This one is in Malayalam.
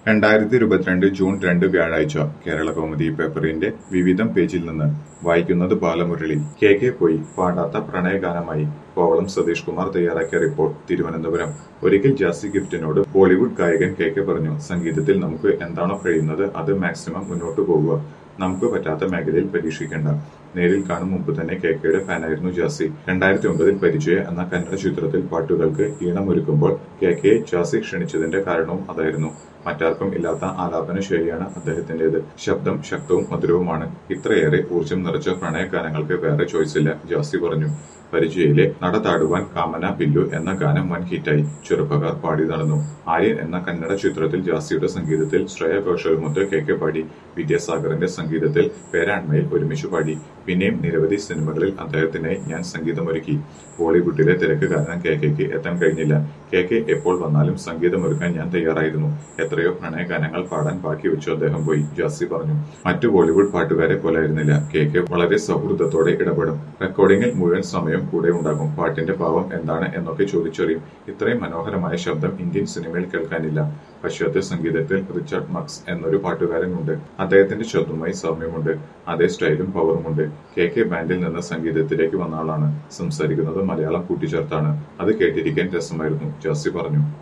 രണ്ടായിരത്തി ഇരുപത്തിരണ്ട് ജൂൺ രണ്ട് വ്യാഴാഴ്ച കേരള കൗമുദി പേപ്പറിന്റെ വിവിധം പേജിൽ നിന്ന് വായിക്കുന്നത് ബാലമുരളി കെ കെ പോയി പാടാത്ത പ്രണയഗാനമായി കോവളം സതീഷ് കുമാർ തയ്യാറാക്കിയ റിപ്പോർട്ട് തിരുവനന്തപുരം ഒരിക്കൽ ജാസി ഗിഫ്റ്റിനോട് ബോളിവുഡ് ഗായകൻ കെ കെ പറഞ്ഞു സംഗീതത്തിൽ നമുക്ക് എന്താണോ കഴിയുന്നത് അത് മാക്സിമം മുന്നോട്ട് പോകുക നമുക്ക് പറ്റാത്ത മേഖലയിൽ പരീക്ഷിക്കേണ്ട നേരിൽ കാണും മുമ്പ് തന്നെ കെ കെയുടെ ഫാനായിരുന്നു ജാസി രണ്ടായിരത്തി ഒമ്പതിൽ പരിചയ എന്ന കന്നഡ ചിത്രത്തിൽ പാട്ടുകൾക്ക് ഈണമൊരുക്കുമ്പോൾ കെ കെയെ ജാസി ക്ഷണിച്ചതിന്റെ കാരണവും അതായിരുന്നു മറ്റാർക്കും ഇല്ലാത്ത ആലാപന ശൈലിയാണ് അദ്ദേഹത്തിന്റേത് ശബ്ദം ശക്തവും മധുരവുമാണ് ഇത്രയേറെ ഊർജം നിറച്ച പ്രണയഗാനങ്ങൾക്ക് വേറെ ചോയ്സ് ഇല്ല ജാസി പറഞ്ഞു പരിചയയിലെ നട താടുവാൻ കാമന ബില്ലു എന്ന ഗാനം വൻ ഹിറ്റായി ചെറുപ്പക്കാർ പാടി നടന്നു ആര്യൻ എന്ന കന്നഡ ചിത്രത്തിൽ ജാസിയുടെ സംഗീതത്തിൽ ശ്രേയ ഘോഷലുമൊത്ത് കെ കെ പാടി വിദ്യാസാഗറിന്റെ സംഗീതത്തിൽ പേരാൺമയിൽ ഒരുമിച്ച് പാടി പിന്നെയും നിരവധി സിനിമകളിൽ അദ്ദേഹത്തിനായി ഞാൻ സംഗീതമൊരുക്കി ബോളിവുഡിലെ തിരക്ക് കാരണം കെ കെക്ക് എത്താൻ കഴിഞ്ഞില്ല കെ കെ എപ്പോൾ വന്നാലും സംഗീതമൊരുക്കാൻ ഞാൻ തയ്യാറായിരുന്നു എത്രയോ പ്രണയഗാനങ്ങൾ പാടാൻ ബാക്കി വെച്ചു അദ്ദേഹം പോയി ജാസി പറഞ്ഞു മറ്റു ബോളിവുഡ് പാട്ടുകാരെ പോലായിരുന്നില്ല കെ കെ വളരെ സൗഹൃദത്തോടെ ഇടപെടും റെക്കോർഡിംഗിൽ മുഴുവൻ സമയം കൂടെ ഉണ്ടാകും പാട്ടിന്റെ ഭാവം എന്താണ് എന്നൊക്കെ ചോദിച്ചറിയും ഇത്രയും മനോഹരമായ ശബ്ദം ഇന്ത്യൻ സിനിമയിൽ കേൾക്കാനില്ല പശ്ചാത്തല സംഗീതത്തിൽ റിച്ചാർഡ് മക്സ് എന്നൊരു പാട്ടുകാരനുണ്ട് അദ്ദേഹത്തിന്റെ ശബ്ദവുമായി സാമ്യമുണ്ട് അതേ സ്റ്റൈലും പവറുമുണ്ട് കെ കെ ബാൻഡിൽ നിന്ന് സംഗീതത്തിലേക്ക് വന്ന ആളാണ് സംസാരിക്കുന്നത് മലയാളം കൂട്ടിച്ചേർത്താണ് അത് കേട്ടിരിക്കാൻ രസമായിരുന്നു ജാസി പറഞ്ഞു